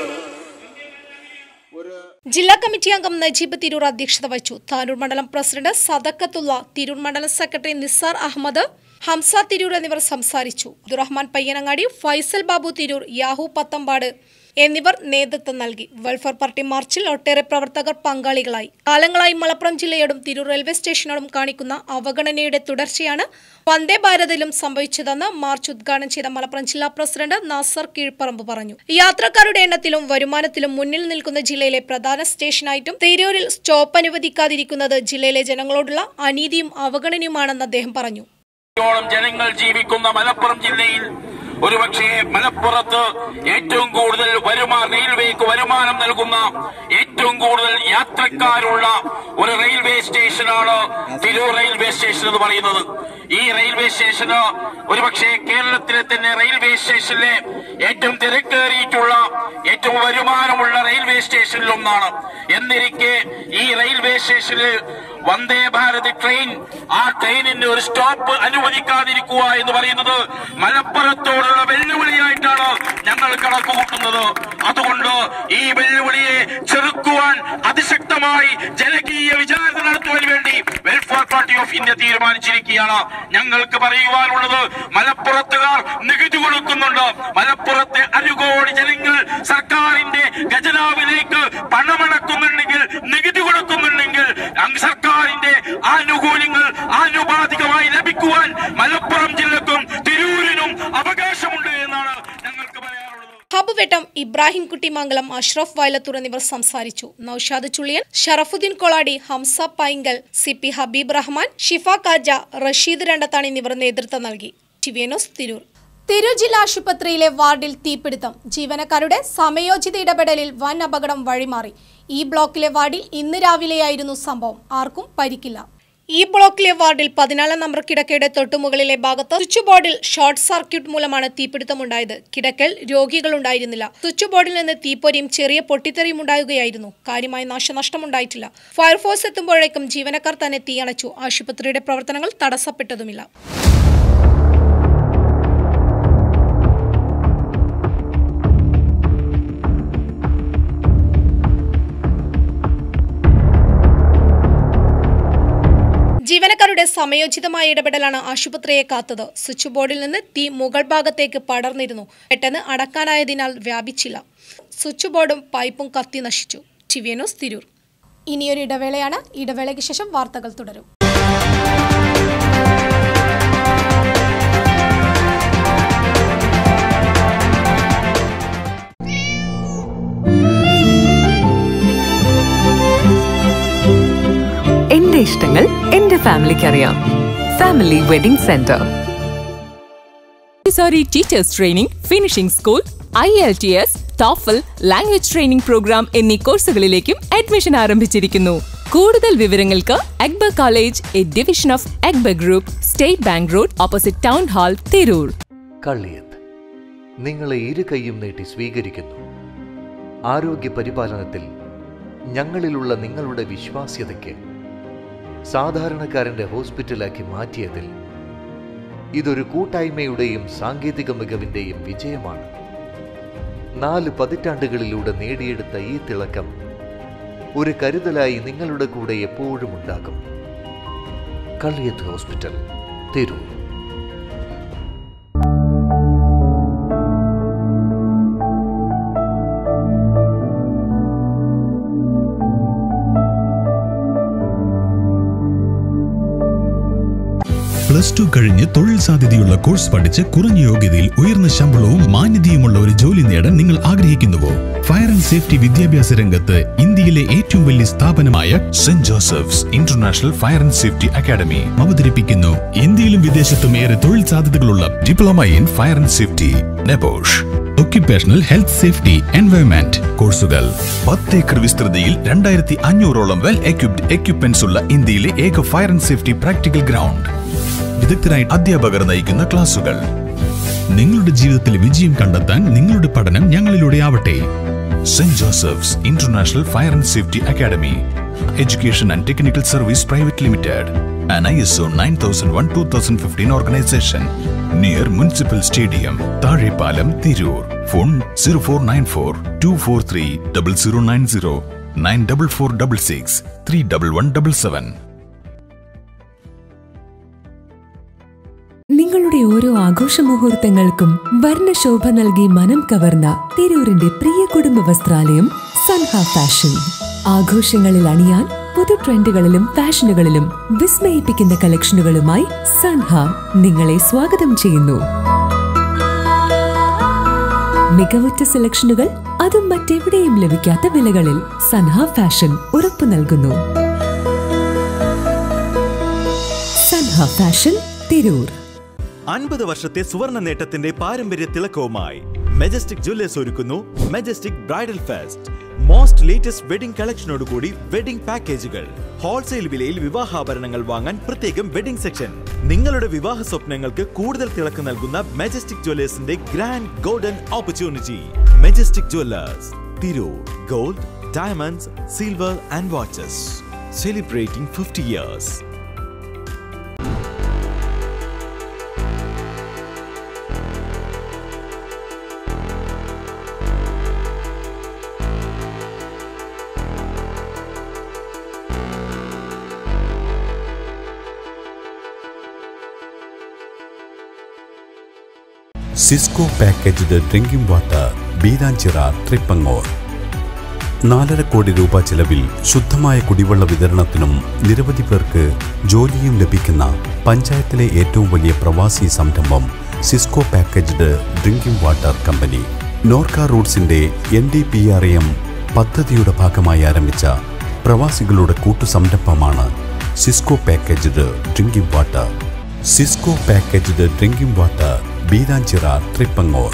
ജില്ലാ കമ്മിറ്റി അംഗം നജീബ് തിരൂർ അധ്യക്ഷത വഹിച്ചു താനൂർ മണ്ഡലം പ്രസിഡന്റ് സദക്കത്തുള്ള തിരൂർ മണ്ഡലം സെക്രട്ടറി നിസാർ അഹമ്മദ് ഹംസ തിരൂർ എന്നിവർ സംസാരിച്ചു അബ്ദുറഹ്മാൻ പയ്യനങ്ങാടി ഫൈസൽ ബാബു തിരൂർ യാഹു പത്തമ്പാട് എന്നിവർ നേതൃത്വം നൽകി വെൽഫെയർ പാർട്ടി മാർച്ചിൽ ഒട്ടേറെ പ്രവർത്തകർ പങ്കാളികളായി കാലങ്ങളായി മലപ്പുറം ജില്ലയോടും തിരൂർ റെയിൽവേ സ്റ്റേഷനോടും കാണിക്കുന്ന അവഗണനയുടെ തുടർച്ചയാണ് വന്ദേ ഭാരതിലും സംഭവിച്ചതെന്ന് മാർച്ച് ഉദ്ഘാടനം ചെയ്ത മലപ്പുറം ജില്ലാ പ്രസിഡന്റ് നാസർ കീഴ്പ്പറമ്പ് പറഞ്ഞു യാത്രക്കാരുടെ എണ്ണത്തിലും വരുമാനത്തിലും മുന്നിൽ നിൽക്കുന്ന ജില്ലയിലെ പ്രധാന സ്റ്റേഷനായിട്ടും തിരൂരിൽ സ്റ്റോപ്പ് അനുവദിക്കാതിരിക്കുന്നത് ജില്ലയിലെ ജനങ്ങളോടുള്ള അനീതിയും അവഗണനയുമാണെന്ന് അദ്ദേഹം പറഞ്ഞു ോളം ജനങ്ങൾ ജീവിക്കുന്ന മലപ്പുറം ജില്ലയിൽ ഒരുപക്ഷെ മലപ്പുറത്ത് ഏറ്റവും കൂടുതൽ വരുമാന റെയിൽവേക്ക് വരുമാനം നൽകുന്ന ഏറ്റവും ഏറ്റവും കൂടുതൽ യാത്രക്കാരുള്ള ഒരു റെയിൽവേ സ്റ്റേഷനാണ് തിരൂർ റെയിൽവേ സ്റ്റേഷൻ എന്ന് പറയുന്നത് ഈ റെയിൽവേ സ്റ്റേഷന് ഒരുപക്ഷെ കേരളത്തിലെ തന്നെ റെയിൽവേ സ്റ്റേഷനിലെ ഏറ്റവും തിരക്കേറിയിട്ടുള്ള ഏറ്റവും വരുമാനമുള്ള റെയിൽവേ സ്റ്റേഷനിൽ ഒന്നാണ് എന്നിരിക്കെ ഈ റെയിൽവേ സ്റ്റേഷനിൽ വന്ദേ ഭാരത് ട്രെയിൻ ആ ട്രെയിനിന് ഒരു സ്റ്റോപ്പ് അനുവദിക്കാതിരിക്കുക എന്ന് പറയുന്നത് മലപ്പുറത്തോടുള്ള വെല്ലുവിളിയായിട്ടാണ് ഞങ്ങൾ കണക്ക് കൂട്ടുന്നത് അതുകൊണ്ട് ഈ വെല്ലുവിളിയെ ചെറുക്കുവാൻ അതിശക്തമായി ജനകീയ വിചാരണ നടത്തുവാൻ വേണ്ടി വെൽഫെയർ പാർട്ടി ഓഫ് ഇന്ത്യ തീരുമാനിച്ചിരിക്കുകയാണ് ഞങ്ങൾക്ക് പറയുവാനുള്ളത് മലപ്പുറത്തുകാർ നികുതി കൊടുക്കുന്നുണ്ട് മലപ്പുറത്തെ അനുകോടി ജനങ്ങൾ സർക്കാരിന്റെ ഖജനാവിലേക്ക് പണമടക്കുന്നുണ്ടെങ്കിൽ നികുതി കൊടുക്കുന്നുണ്ടെങ്കിൽ അങ്ങ് സർക്കാരിന്റെ ആനുകൂല്യങ്ങൾ ആനുപാതികമായി ലഭിക്കുവാൻ മലപ്പുറം ജില്ലക്കും തിരൂരിനും അവകാശമുണ്ട് എന്നാണ് ഞങ്ങൾക്ക് പറയാനുള്ളത് ഹബ് വെട്ടം ഇബ്രാഹിം കുട്ടിമംഗലം അഷ്റഫ് വയലത്തൂർ എന്നിവർ സംസാരിച്ചു നൌഷാദ് ചുള്ളിയൻ ഷറഫുദ്ദീൻ കൊളാടി ഹംസ പൈങ്കൽ സി പി ഹബീബ് റഹ്മാൻ ഷിഫ കാജ റഷീദ് രണ്ടത്താണി എന്നിവർ നേതൃത്വം നൽകി ടിവിയനോസ് തിരൂർ തിരൂർ ജില്ലാ ആശുപത്രിയിലെ വാർഡിൽ തീപിടുത്തം ജീവനക്കാരുടെ സമയോചിത ഇടപെടലിൽ വൻ അപകടം വഴിമാറി ഈ ബ്ലോക്കിലെ വാർഡിൽ ഇന്ന് രാവിലെയായിരുന്നു സംഭവം ആർക്കും പരിക്കില്ല ഈ ബ്ലോക്കിലെ വാർഡിൽ പതിനാലാം നമ്പർ കിടക്കയുടെ തൊട്ടുമുകളിലെ ഭാഗത്ത് സ്വിച്ച് ബോർഡിൽ ഷോർട്ട് സർക്യൂട്ട് മൂലമാണ് തീപിടുത്തമുണ്ടായത് കിടക്കൽ രോഗികളുണ്ടായിരുന്നില്ല സ്വിച്ച് ബോർഡിൽ നിന്ന് തീപ്പൊരിയും ചെറിയ പൊട്ടിത്തെറിയും ഉണ്ടാകുകയായിരുന്നു കാര്യമായ നാശനഷ്ടമുണ്ടായിട്ടില്ല ഫയർഫോഴ്സ് എത്തുമ്പോഴേക്കും ജീവനക്കാർ തന്നെ തീയണച്ചു ആശുപത്രിയുടെ പ്രവർത്തനങ്ങൾ തടസ്സപ്പെട്ടതുമില്ല ജീവനക്കാരുടെ സമയോചിതമായ ഇടപെടലാണ് ആശുപത്രിയെ കാത്തത് സ്വിച്ച് ബോർഡിൽ നിന്ന് തീ മുകൾ ഭാഗത്തേക്ക് പടർന്നിരുന്നു പെട്ടെന്ന് അടക്കാനായതിനാൽ വ്യാപിച്ചില്ല സ്വിച്ച് ബോർഡും പൈപ്പും കത്തി നശിച്ചു ടിവിയനോസ് തിരൂർ ഇനിയൊരു ഇടവേളയാണ് ഇടവേളയ്ക്ക് ശേഷം വാർത്തകൾ തുടരും എന്റെ ഇഷ്ടങ്ങൾ എന്റെ ഫാമിലിക്ക് അറിയാം family wedding centre sorry teachers training finishing school I L T S TOEFL language training programme എന്നീ കോഴ്സുകളിലേക്കും അഡ്മിഷൻ ആരംഭിച്ചിരിക്കുന്നു കൂടുതൽ വിവരങ്ങൾക്ക് Akbar college A division of Akbar group state bank road opposite town hall Tirur Kalliyath നിങ്ങളെ ഇരു കൈയും നീട്ടി സ്വീകരിക്കുന്നു ആരോഗ്യ പരിപാലനത്തിൽ ഞങ്ങളിലുള്ള നിങ്ങളുടെ വിശ്വാസ്യതയ്ക്ക് സാധാരണക്കാരന്റെ ഹോസ്പിറ്റലാക്കി മാറ്റിയതിൽ ഇതൊരു കൂട്ടായ്മയുടെയും സാങ്കേതിക മികവിന്റെയും വിജയമാണ് നാല് പതിറ്റാണ്ടുകളിലൂടെ നേടിയെടുത്ത ഈ തിളക്കം ഒരു കരുതലായി നിങ്ങളുടെ കൂടെ എപ്പോഴും ഉണ്ടാകും Kalliyath hospital Tirur plus two കഴിഞ്ഞ് തൊഴിൽ സാധ്യതയുള്ള കോഴ്സ് പഠിച്ച് കുറഞ്ഞ യോഗ്യതയിൽ ഉയർന്ന ശമ്പളവും മാന്യതയുമുള്ള ഒരു ജോലി നേടാൻ നിങ്ങൾ ആഗ്രഹിക്കുന്നുവോ ഫയർ ആൻഡ് സേഫ്റ്റി വിദ്യാഭ്യാസ രംഗത്ത് ഇന്ത്യയിലെ ഏറ്റവും വലിയ സ്ഥാപനമായ saint Joseph's international fire and safety academy അവതരിപ്പിക്കുന്നു ഇന്ത്യയിലും വിദേശത്തും ഏറെ തൊഴിൽ സാധ്യതകളുള്ള diploma in fire and safety NEBOSH occupational health safety environment കോഴ്സുകൾ പത്ത് ഏക്കർ വിസ്തൃതിയിൽ രണ്ടായിരത്തി അഞ്ഞൂറോളം വെൽ എക്യുപ്ഡ് എക്യുപ്മെന്റ്സ് ഉള്ള ഇന്ത്യയിലെ ഏക fire and safety practical ground വിദഗ്ധരായി അധ്യാപകർ നയിക്കുന്ന ക്ലാസുകൾ നിങ്ങളുടെ ജീവിതത്തിൽ വിജയം കണ്ടെത്താൻ നിങ്ങളുടെ പഠനം ഞങ്ങളിലൂടെ ആവട്ടെ saint Joseph's international fire and safety academy education and technical service private limited and I S O nine thousand one two thousand fifteen organisation near municipal stadium Thazhepalam Tirur phone zero four nine four two four three double zero nine zero nine double four double six three double one double seven നിങ്ങളുടെ ഓരോ ആഘോഷ മുഹൂർത്തങ്ങൾക്കും വർണ്ണശോഭ നൽകി മനം കവർന്ന തിരൂരിന്റെ പ്രിയ കുടുംബ വസ്ത്രാലയം Sanha fashion ആഘോഷങ്ങളിൽ അണിയാൻ പുതു ട്രെൻഡുകളിലും ഫാഷനുകളിലും വിസ്മയിപ്പിക്കുന്ന കളക്ഷനുകളുമായി സൻഹ നിങ്ങളെ സ്വാഗതം ചെയ്യുന്നു മികവുറ്റ സെലക്ഷനുകൾ അതും മറ്റെവിടെയും ലഭിക്കാത്ത വിലകളിൽ സൻഹ ഫാഷൻ ഉറപ്പു നൽകുന്നു സൻഹ ഫാഷൻ തിരൂർ അൻപത് വർഷത്തെ സുവർണ നേട്ടത്തിന്റെ പാരമ്പര്യ തിളക്കവുമായി മെജസ്റ്റിക് ജുവല്ലേഴ്സ് ഒരുക്കുന്നു majestic bridal fest most latest wedding കളക്ഷനോടുകൂടി വെഡിംഗ് പാക്കേജുകൾ ഹോൾസെയിൽ വിലയിൽ വിവാഹാഭരണങ്ങൾ വാങ്ങാൻ പ്രത്യേകം വെഡിംഗ് സെക്ഷൻ നിങ്ങളുടെ വിവാഹ സ്വപ്നങ്ങൾക്ക് കൂടുതൽ തിളക്കം നൽകുന്ന മെജസ്റ്റിക് ജുവല്ലേഴ്സിന്റെ grand golden opportunity majestic jewellers Tirur gold diamonds silver and watches celebrating fifty years Cisco packaged drinking water Beeranchira Thrippangode നാലര കോടി രൂപ ചെലവിൽ ശുദ്ധമായ കുടിവെള്ള വിതരണത്തിനും നിരവധി പേർക്ക് ജോലിയും ലഭിക്കുന്ന പഞ്ചായത്തിലെ ഏറ്റവും വലിയ പ്രവാസി സംരംഭം Cisco packaged drinking water company Norka റൂട്ട്സിന്റെ N D P R M പദ്ധതിയുടെ ഭാഗമായി ആരംഭിച്ച പ്രവാസികളുടെ കൂട്ടുസംരംഭമാണ് Cisco packaged drinking water Cisco packaged drinking water Beeranchira Thrippangode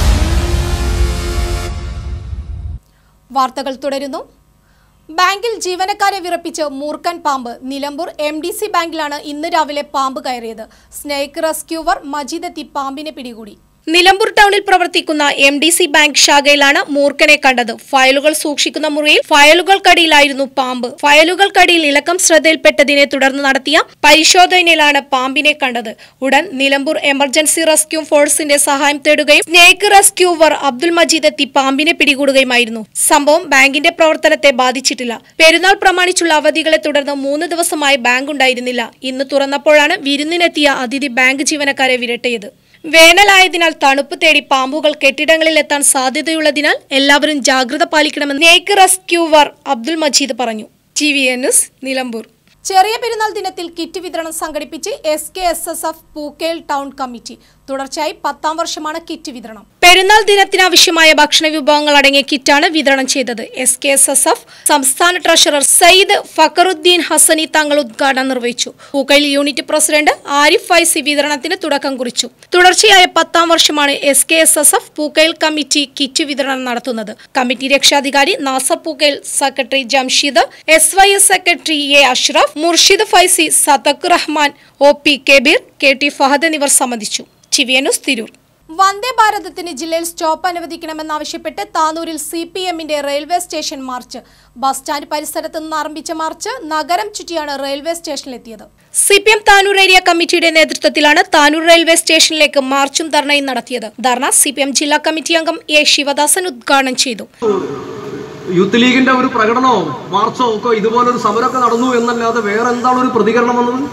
വാർത്തകൾ തുടരുന്നു ബാങ്കിൽ ജീവനക്കാരെ വിറപ്പിച്ച് മൂർഖൻ പാമ്പ് നിലമ്പൂർ എം ഡി സി ബാങ്കിലാണ് ഇന്ന് രാവിലെ പാമ്പ് കയറിയത് സ്നേക്ക് റെസ്ക്യൂവർ മജീദ് എത്തി പാമ്പിനെ പിടികൂടി നിലമ്പൂർ ടൗണിൽ പ്രവർത്തിക്കുന്ന എം ഡി സി ബാങ്ക് ശാഖയിലാണ് മൂർഖനെ കണ്ടത് ഫയലുകൾ സൂക്ഷിക്കുന്ന മുറിയിൽ ഫയലുകൾക്കടിയിലായിരുന്നു പാമ്പ് ഫയലുകൾക്കടിയിൽ ഇളക്കം ശ്രദ്ധയിൽപ്പെട്ടതിനെ തുടർന്ന് നടത്തിയ പരിശോധനയിലാണ് പാമ്പിനെ കണ്ടത് ഉടൻ നിലമ്പൂർ എമർജൻസി റെസ്ക്യൂ ഫോഴ്സിന്റെ സഹായം തേടുകയും സ്നേക്ക് റെസ്ക്യൂവർ അബ്ദുൽ മജീദ് എത്തി പാമ്പിനെ പിടികൂടുകയുമായിരുന്നു സംഭവം ബാങ്കിന്റെ പ്രവർത്തനത്തെ ബാധിച്ചിട്ടില്ല പെരുന്നാൾ പ്രമാണിച്ചുള്ള അവധികളെ തുടർന്ന് മൂന്ന് ദിവസമായി ബാങ്ക് ഉണ്ടായിരുന്നില്ല ഇന്ന് തുറന്നപ്പോഴാണ് വിരുന്നിനെത്തിയ അതിഥി ബാങ്ക് ജീവനക്കാരെ വിരട്ടിയത് വേനലായതിനാൽ തണുപ്പ് തേടി പാമ്പുകൾ കെട്ടിടങ്ങളിൽ എത്താൻ സാധ്യതയുള്ളതിനാൽ എല്ലാവരും ജാഗ്രത പാലിക്കണമെന്ന് നേക്ക് റെസ്ക്യൂവർ അബ്ദുൽ മജീദ് പറഞ്ഞു G V N S Nilambur Cheriya Perunnal ദിനത്തിൽ കിറ്റ് വിതരണം സംഘടിപ്പിച്ച് S K S S F Pookkayil town committee തുടർച്ചയായി പത്താം വർഷമാണ് കിറ്റ് വിതരണം പെരുന്നാൾ ദിനത്തിനാവശ്യമായ ഭക്ഷണ വിഭവങ്ങൾ അടങ്ങിയ കിറ്റാണ് വിതരണം ചെയ്തത് S K S S F സംസ്ഥാന ട്രഷറർ സയ്യിദ് ഫക്കറുദ്ദീൻ ഹസനി തങ്ങൾ ഉദ്ഘാടനം നിർവഹിച്ചു പൂക്കൈൽ യൂണിറ്റ് പ്രസിഡന്റ് ആരിഫ് ഫൈസി വിതരണത്തിന് തുടക്കം കുറിച്ചു തുടർച്ചയായ പത്താം വർഷമാണ് S K S S F Pookkayil committee kit വിതരണം നടത്തുന്നത് കമ്മിറ്റി രക്ഷാധികാരി Nasar Pookkayil secretary Jamsheed S Y S secretary A Ashraf Murshid Faizy Sathak Rahman O P Kabeer K T Fahad എന്നിവർ സംബന്ധിച്ചു ചിവിയനുസ് തിരൂർ വന്ദേ ഭാരതത്തിന് ജില്ലയിൽ സ്റ്റോപ്പ് അനുവദിക്കണമെന്നാവശ്യപ്പെട്ട് താനൂരിൽ സി പി എമ്മിന്റെ railway station march bus stand പരിസരത്ത് നിന്ന് ആരംഭിച്ച മാർച്ച് നഗരം ചുറ്റിയാണ് റെയിൽവേ സ്റ്റേഷനിലെത്തിയത് C P M Tanur area കമ്മിറ്റിയുടെ നേതൃത്വത്തിലാണ് താനൂർ റെയിൽവേ സ്റ്റേഷനിലേക്ക് മാർച്ചും ധർണയും നടത്തിയത് ധർണ സി പി എം ജില്ലാ കമ്മിറ്റി അംഗം എ ശിവദാസൻ ഉദ്ഘാടനം ചെയ്തു യൂത്ത് ലീഗിന്റെ ഒരു പ്രകടനമോ മാർച്ചോ ഒക്കെ ഇതുപോലൊരു സമരമൊക്കെ നടന്നു എന്നല്ലാതെ വേറെ എന്താണ് ഒരു പ്രതികരണം വന്നത്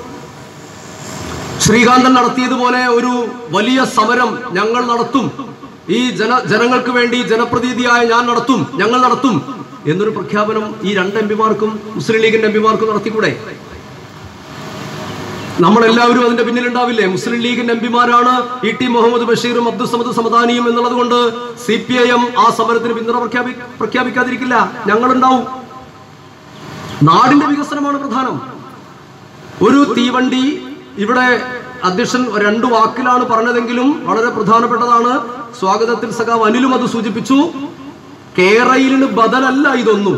ശ്രീകാന്തൻ നടത്തിയതുപോലെ ഒരു വലിയ സമരം ഞങ്ങൾ നടത്തും ഈ ജന ജനങ്ങൾക്ക് വേണ്ടി ജനപ്രതിനിധിയായ ഞാൻ നടത്തും ഞങ്ങൾ നടത്തും എന്നൊരു പ്രഖ്യാപനം ഈ രണ്ട് എം പിമാർക്കും മുസ്ലിം ലീഗിന്റെ എം പിമാർക്കും നടത്തിക്കൂടെ നമ്മളെല്ലാവരും അതിന്റെ പിന്നിലുണ്ടാവില്ലേ മുസ്ലിം ലീഗിന്റെ എം പിമാരാണ് ഇ ടി മുഹമ്മദ് ബഷീറും അബ്ദുൽ സമദ് സമദാനിയും എന്നുള്ളത് കൊണ്ട് സി പി ഐ എം ആ സമരത്തിന് പിന്തുണ പ്രഖ്യാപി പ്രഖ്യാപിക്കാതിരിക്കില്ല ഞങ്ങളുണ്ടാവും നാടിന്റെ വികസനമാണ് പ്രധാനം ഒരു തീവണ്ടി ഇവിടെ അധ്യക്ഷൻ രണ്ടു വാക്കിലാണ് പറഞ്ഞതെങ്കിലും വളരെ പ്രധാനപ്പെട്ടതാണ് സ്വാഗതത്തിൽ സഖാവ് അനിലും അത് സൂചിപ്പിച്ചു കേരളിന് ബദലല്ല ഇതൊന്നും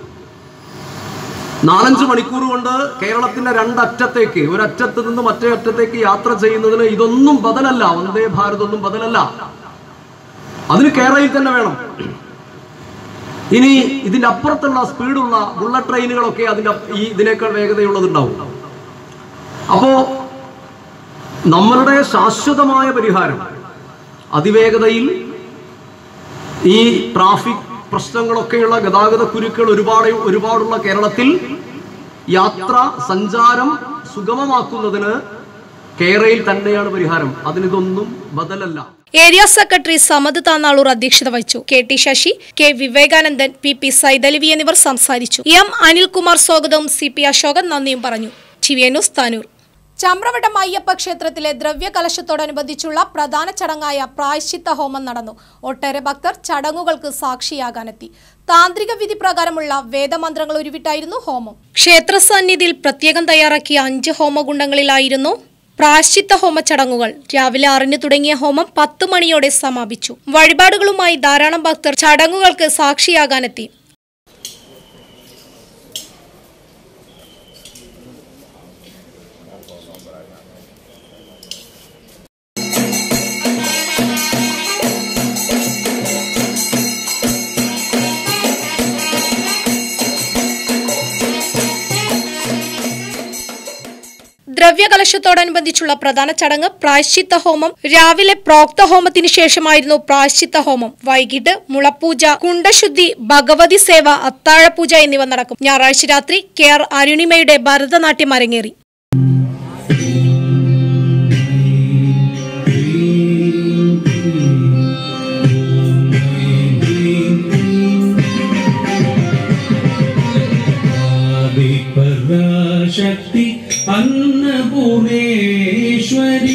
നാലഞ്ച് മണിക്കൂർ കൊണ്ട് കേരളത്തിന്റെ രണ്ടറ്റത്തേക്ക് ഒരറ്റത്ത് നിന്ന് മറ്റേ അറ്റത്തേക്ക് യാത്ര ചെയ്യുന്നതിന് ഇതൊന്നും ബദലല്ല വന്ദേ ഭാരത് ഒന്നും ബദലല്ല അതിന് കേരളയിൽ തന്നെ വേണം ഇനി ഇതിന്റെ അപ്പുറത്തുള്ള സ്പീഡുള്ള ബുള്ളറ്റ് ട്രെയിനുകളൊക്കെ അതിന്റെ അപ്പ- ഈ ഇതിനേക്കാൾ വേഗതയുള്ളതുണ്ടാവും അപ്പോ നമ്മളുടെ ശാശ്വതമായ പരിഹാരം അതിവേഗതയിൽ ഈ ട്രാഫിക് പ്രശ്നങ്ങളൊക്കെയുള്ള ഗതാഗത കുരുക്കൾ ഒരുപാട് ഒരുപാടുള്ള കേരളത്തിൽ യാത്ര സഞ്ചാരം സുഗമമാക്കുന്നതിന് കേരളയിൽ തന്നെയാണ് പരിഹാരം അതിനിതൊന്നും ബദലല്ല ഏരിയ സെക്രട്ടറി സമദ് താന്നാളൂർ അധ്യക്ഷത വഹിച്ചു K T Sasi K Vivekanandan P P Saithalavi എന്നിവർ സംസാരിച്ചു എം അനിൽകുമാർ സ്വാഗതവും സി പി അശോകൻ നന്ദിയും പറഞ്ഞു ചിവിയനൂസ് താനൂർ ചമ്രവട്ടം അയ്യപ്പ ക്ഷേത്രത്തിലെ ദ്രവ്യകലശത്തോടനുബന്ധിച്ചുള്ള പ്രധാന ചടങ്ങായ പ്രായശ്ചിത്ത ഹോമം നടന്നു ഒട്ടേറെ ഭക്തർ ചടങ്ങുകൾക്ക് സാക്ഷിയാകാനെത്തി താന്ത്രിക വിധി പ്രകാരമുള്ള വേദമന്ത്രങ്ങൾ ഉരുവിട്ടായിരുന്നു ഹോമം ക്ഷേത്ര സന്നിധിയിൽ പ്രത്യേകം തയ്യാറാക്കിയ അഞ്ച് ഹോമകുണ്ടങ്ങളിലായിരുന്നു പ്രായശ്ചിത്ത ഹോമ ചടങ്ങുകൾ രാവിലെ ആറിന് തുടങ്ങിയ ഹോമം പത്ത് മണിയോടെ സമാപിച്ചു വഴിപാടുകളുമായി ധാരാളം ഭക്തർ ചടങ്ങുകൾക്ക് സാക്ഷിയാകാനെത്തി ദ്രവ്യകലശത്തോടനുബന്ധിച്ചുള്ള പ്രധാന ചടങ്ങ് പ്രായശ്ചിത്ത ഹോമം രാവിലെ പ്രോക്ത ഹോമത്തിന് ശേഷമായിരുന്നു പ്രായശ്ചിത്ത ഹോമം വൈകിട്ട് മുളപ്പൂജ കുണ്ടശുദ്ധി ഭഗവതി സേവ അത്താഴപൂജ എന്നിവ നടക്കും ഞായറാഴ്ച രാത്രി കെ ആർ അരുണിമയുടെ ഭരതനാട്യം അരങ്ങേറി ശക്തി അന്നപൂർണേശ്വരി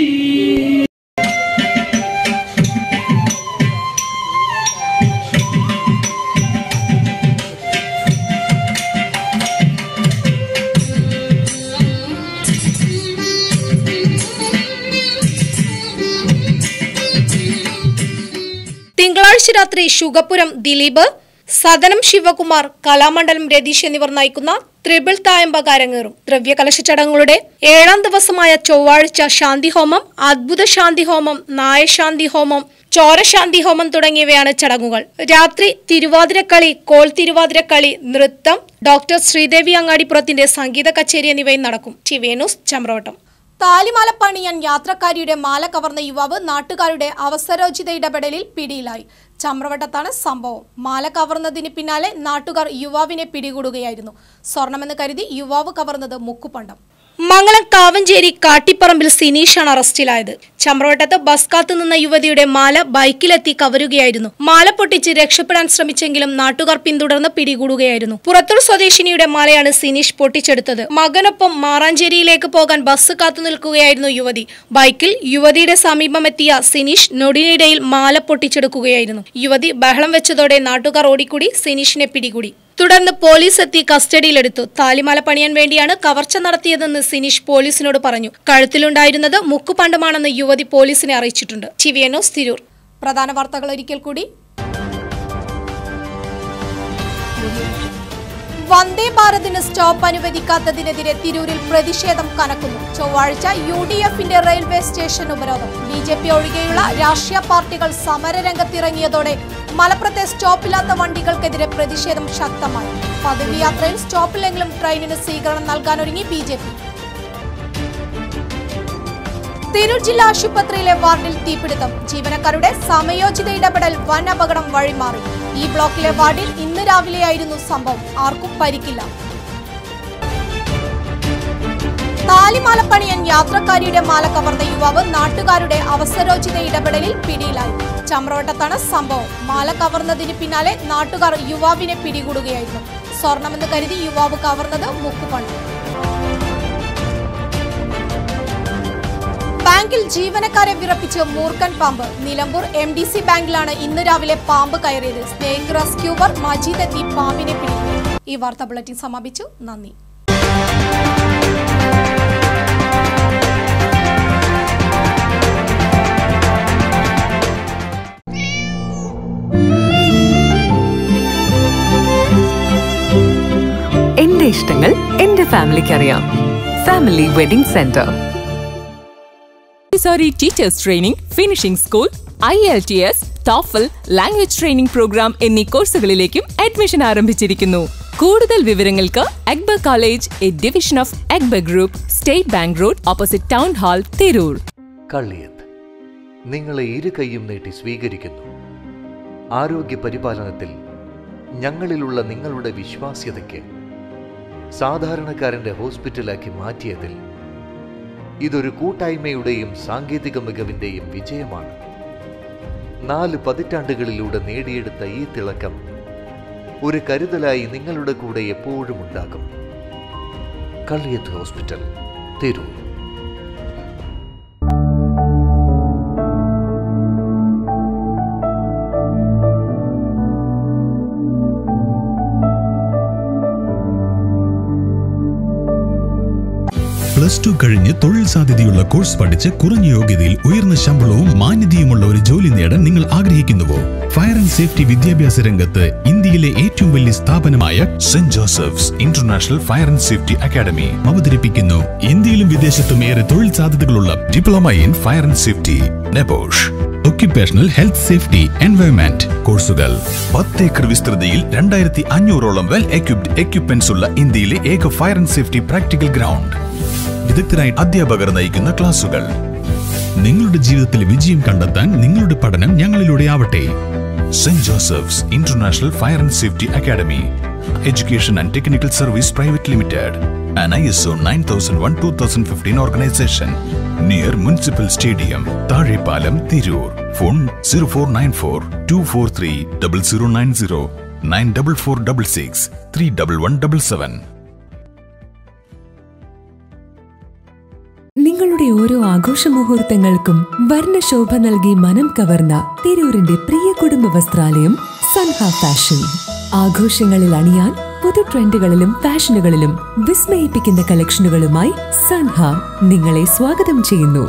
തിങ്കളാഴ്ച രാത്രി ശുഗപുരം ദിലീപ് സദനം ശിവകുമാർ കലാമണ്ഡലം രതീഷ് എന്നിവർ നയിക്കുന്ന ത്രിപിൾ തായമ്പക അരങ്ങേറും ദ്രവ്യകലശ ചടങ്ങുകളുടെ ഏഴാം ദിവസമായ ചൊവ്വാഴ്ച ശാന്തിഹോമം അദ്ഭുത ശാന്തിഹോമം നായശാന്തി ഹോമം ചോരശാന്തി ഹോമം തുടങ്ങിയവയാണ് ചടങ്ങുകൾ രാത്രി തിരുവാതിരക്കളി കോൾ തിരുവാതിരക്കളി നൃത്തം ഡോക്ടർ ശ്രീദേവി അങ്ങാടിപ്പുറത്തിന്റെ സംഗീത കച്ചേരി എന്നിവയും നടക്കും ടി വി ന്യൂസ് ചമ്രവട്ടം താലിമാല പണിയാൻ യാത്രക്കാരിയുടെ മാല കവർന്ന യുവാവ് നാട്ടുകാരുടെ അവസരോചിത ഇടപെടലിൽ പിടിയിലായി ചമ്രവട്ടത്താണ് സംഭവം മാല കവർന്നതിന് പിന്നാലെ നാട്ടുകാർ യുവാവിനെ പിടികൂടുകയായിരുന്നു സ്വർണമെന്ന് കരുതി യുവാവ് കവർന്നത് മുക്കുപണ്ടം മംഗലം കാവഞ്ചേരി കാട്ടിപ്പറമ്പിൽ സിനീഷാണ് അറസ്റ്റിലായത് ചമ്രവട്ടത്ത് ബസ് കാത്തു നിന്ന യുവതിയുടെ മാല ബൈക്കിലെത്തി കവരുകയായിരുന്നു മാല പൊട്ടിച്ച് രക്ഷപ്പെടാൻ ശ്രമിച്ചെങ്കിലും നാട്ടുകാർ പിന്തുടർന്ന് പിടികൂടുകയായിരുന്നു പുറത്തൂർ സ്വദേശിനിയുടെ മാലയാണ് സിനീഷ് പൊട്ടിച്ചെടുത്തത് മകനൊപ്പം മാറാഞ്ചേരിയിലേക്ക് പോകാൻ ബസ് കാത്തു നിൽക്കുകയായിരുന്നു യുവതി ബൈക്കിൽ യുവതിയുടെ സമീപമെത്തിയ സിനീഷ് നൊടിനിടയിൽ മാല പൊട്ടിച്ചെടുക്കുകയായിരുന്നു യുവതി ബഹളം വെച്ചതോടെ നാട്ടുകാർ ഓടിക്കൂടി സിനീഷിനെ പിടികൂടി തുടർന്ന് പോലീസ് എത്തി കസ്റ്റഡിയിലെടുത്തു താലിമാല പണിയാൻ വേണ്ടിയാണ് കവർച്ച നടത്തിയതെന്ന് സിനീഷ് പോലീസിനോട് പറഞ്ഞു കഴുത്തിലുണ്ടായിരുന്നത് മുക്കുപണ്ടമാണെന്ന് യുവതി പോലീസിനെ അറിയിച്ചിട്ടുണ്ട് ചിവിയനോസ് തിരൂർ പ്രധാന വാർത്തകൾ ഒരിക്കൽ കൂടി വന്ദേ ഭാരതിന് സ്റ്റോപ്പ് അനുവദിക്കാത്തതിനെതിരെ തിരൂരിൽ പ്രതിഷേധം കനക്കുന്നു ചൊവ്വാഴ്ച യു ഡി എഫിന്റെ റെയിൽവേ സ്റ്റേഷൻ ഉപരോധം ബി ജെ പി ഒഴികെയുള്ള രാഷ്ട്രീയ പാർട്ടികൾ സമരരംഗത്തിറങ്ങിയതോടെ മലപ്പുറത്തെ സ്റ്റോപ്പില്ലാത്ത വണ്ടികൾക്കെതിരെ പ്രതിഷേധം ശക്തമായി പദവി യാത്രയിൽ സ്റ്റോപ്പിലെങ്കിലും ട്രെയിനിന് സ്വീകരണം നൽകാനൊരുങ്ങി ബി ജെ പി തിരൂർ ജില്ലാ ആശുപത്രിയിലെ വാർഡിൽ തീപിടുത്തം ജീവനക്കാരുടെ സമയോചിത ഇടപെടൽ വൻ അപകടം വഴിമാറി ഈ ബ്ലോക്കിലെ വാർഡിൽ ഇന്ന് രാവിലെയായിരുന്നു സംഭവം ആർക്കും പരിക്കില്ല താലിമാല പണിയാൻ യാത്രക്കാരിയുടെ മാല കവർന്ന യുവാവ് നാട്ടുകാരുടെ അവസരോചിത ഇടപെടലിൽ പിടിയിലായി ചമ്രവട്ടത്താണ് സംഭവം മാല കവർന്നതിന് പിന്നാലെ നാട്ടുകാർ യുവാവിനെ പിടികൂടുകയായിരുന്നു സ്വർണമെന്ന് കരുതി യുവാവ് കവർന്നത് മുക്കുപണം ബാങ്കിൽ ജീവനക്കാരെ വിറപ്പിച്ച് മൂർഖൻ പാമ്പ് നിലമ്പൂർ എം ഡി സി ബാങ്കിലാണ് ഇന്ന് രാവിലെ പാമ്പ് കയറിയത് സ്നേക് റെസ്ക്യൂവർ മജീദ് എത്തി പാമ്പിനെ പിടികൂടി ഈ വാർത്താ ബുള്ളറ്റിൻ സമാപിച്ചു നന്ദി എന്റെ ഇഷ്ടങ്ങൾ എന്റെ ഫാമിലിക്ക് അറിയാം family wedding centre sorry teachers training finishing school I L T S TOEFL language training programme എന്നീ കോഴ്സുകളിലേക്കും അഡ്മിഷൻ ആരംഭിച്ചിരിക്കുന്നു കൂടുതൽ വിവരങ്ങൾക്ക് Akbar college A division of Akbar group state bank road opposite town hall Tirur Kalliyath നിങ്ങളെ ഇരു കൈയും നീട്ടി സ്വീകരിക്കുന്നു ആരോഗ്യ പരിപാലനത്തിൽ ഞങ്ങളിലുള്ള നിങ്ങളുടെ വിശ്വാസ്യതയ്ക്ക് സാധാരണക്കാരന്റെ ഹോസ്പിറ്റലാക്കി മാറ്റിയതിൽ ഇതൊരു കൂട്ടായ്മയുടെയും സാങ്കേതിക മികവിന്റെയും വിജയമാണ് നാല് പതിറ്റാണ്ടുകളിലൂടെ നേടിയെടുത്ത ഈ തിളക്കം ഒരു കരുതലായി നിങ്ങളുടെ കൂടെ എപ്പോഴും ഉണ്ടാകും Kalliyath hospital Tirur plus plus two കഴിഞ്ഞ് തൊഴിൽ സാധ്യതയുള്ള കോഴ്സ് പഠിച്ച് കുറഞ്ഞ യോഗ്യതയിൽ ഉയർന്ന ശമ്പളവും മാന്യതയുമുള്ള ഒരു ജോലി നേടാൻ നിങ്ങൾ ആഗ്രഹിക്കുന്നുവോ ഫയർ ആൻഡ് സേഫ്റ്റി വിദ്യാഭ്യാസ രംഗത്ത് ഇന്ത്യയിലെ ഏറ്റവും വലിയ സ്ഥാപനമായ saint Joseph's international fire and safety academy അവതരിപ്പിക്കുന്നു ഇന്ത്യയിലും വിദേശത്തും ഏറെ തൊഴിൽ സാധ്യതകളുള്ള diploma in fire and safety NEBOSH occupational health safety environment കോഴ്സുകൾ പത്ത് ഏക്കർ വിസ്തൃതിയിൽ രണ്ടായിരത്തി അഞ്ഞൂറോളം വെൽ എക്യുപ്ഡ് എക്യുപ്മെന്റ്സ് ഉള്ള ഇന്ത്യയിലെ ഏക fire and safety practical ground വിദഗ്ധരായി അധ്യാപകർ നയിക്കുന്ന ക്ലാസുകൾ നിങ്ങളുടെ ജീവിതത്തിൽ വിജയം കണ്ടെത്താൻ നിങ്ങളുടെ പഠനം ഞങ്ങളിലൂടെ ആവട്ടെ saint Joseph's international fire and safety academy education and technical service private limited an ISO 9001-2015 organization near Municipal Stadium, Thazhepalam Tirur phone zero four nine four two four three double zero nine zero nine double four double six three double one double seven നിങ്ങളുടെ ഓരോ ആഘോഷ മുഹൂർത്തങ്ങൾക്കും വർണ്ണശോഭ നൽകി മനം കവർന്ന തിരൂരിന്റെ പ്രിയ കുടുംബ വസ്ത്രാലയം Sanha fashion ആഘോഷങ്ങളിൽ അണിയാൻ പുതു ട്രെൻഡുകളിലും ഫാഷനുകളിലും വിസ്മയിപ്പിക്കുന്ന കളക്ഷനുകളുമായി സൻഹ നിങ്ങളെ സ്വാഗതം ചെയ്യുന്നു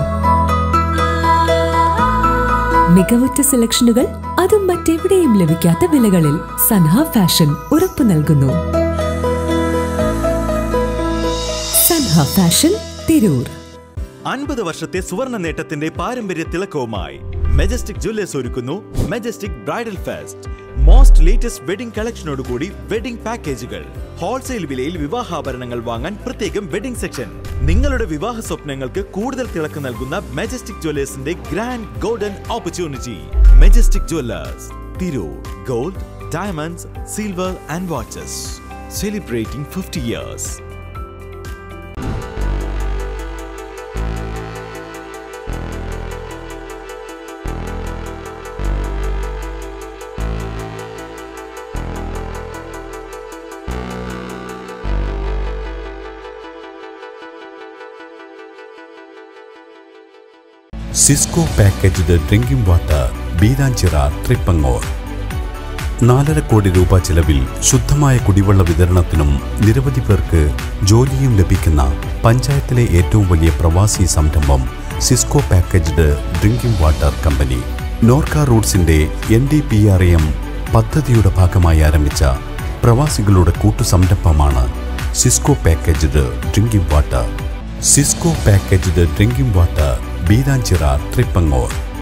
മികവുറ്റ സെലക്ഷനുകൾ അതും മറ്റെവിടെയും ലഭിക്കാത്ത വിലകളിൽ സൻഹ ഫാഷൻ ഉറപ്പു നൽകുന്നു സൻഹ ഫാഷൻ തിരൂർ അൻപത് വർഷത്തെ സുവർണ നേട്ടത്തിന്റെ പാരമ്പര്യ തിളക്കവുമായി മെജസ്റ്റിക് ജ്വല്ലേഴ്സ് ഒരുക്കുന്നു majestic bridal fest most latest wedding കളക്ഷനോടുകൂടി വെഡിംഗ് പാക്കേജുകൾ ഹോൾസെയിൽ വിലയിൽ വിവാഹാഭരണങ്ങൾ വാങ്ങാൻ പ്രത്യേകം വെഡിംഗ് സെക്ഷൻ നിങ്ങളുടെ വിവാഹ സ്വപ്നങ്ങൾക്ക് കൂടുതൽ തിളക്കം നൽകുന്ന മെജസ്റ്റിക് ജ്വല്ലേഴ്സിന്റെ grand golden opportunity majestic jewellers Tirur gold diamonds silver and watches celebrating fifty years Cisco packaged drinking water Beeranchira Thrippangode നാലര കോടി രൂപ ചെലവിൽ ശുദ്ധമായ കുടിവെള്ള വിതരണത്തിനും നിരവധി പേർക്ക് ജോലിയും ലഭിക്കുന്ന പഞ്ചായത്തിലെ ഏറ്റവും വലിയ പ്രവാസി സംരംഭം Cisco packaged drinking water company Norka റൂട്ട്സിന്റെ N D P R M പദ്ധതിയുടെ ഭാഗമായി ആരംഭിച്ച പ്രവാസികളുടെ കൂട്ടുസംരംഭമാണ് Cisco packaged drinking water Cisco packaged drinking water Beeranchira തൃപ്പങ്ങോർ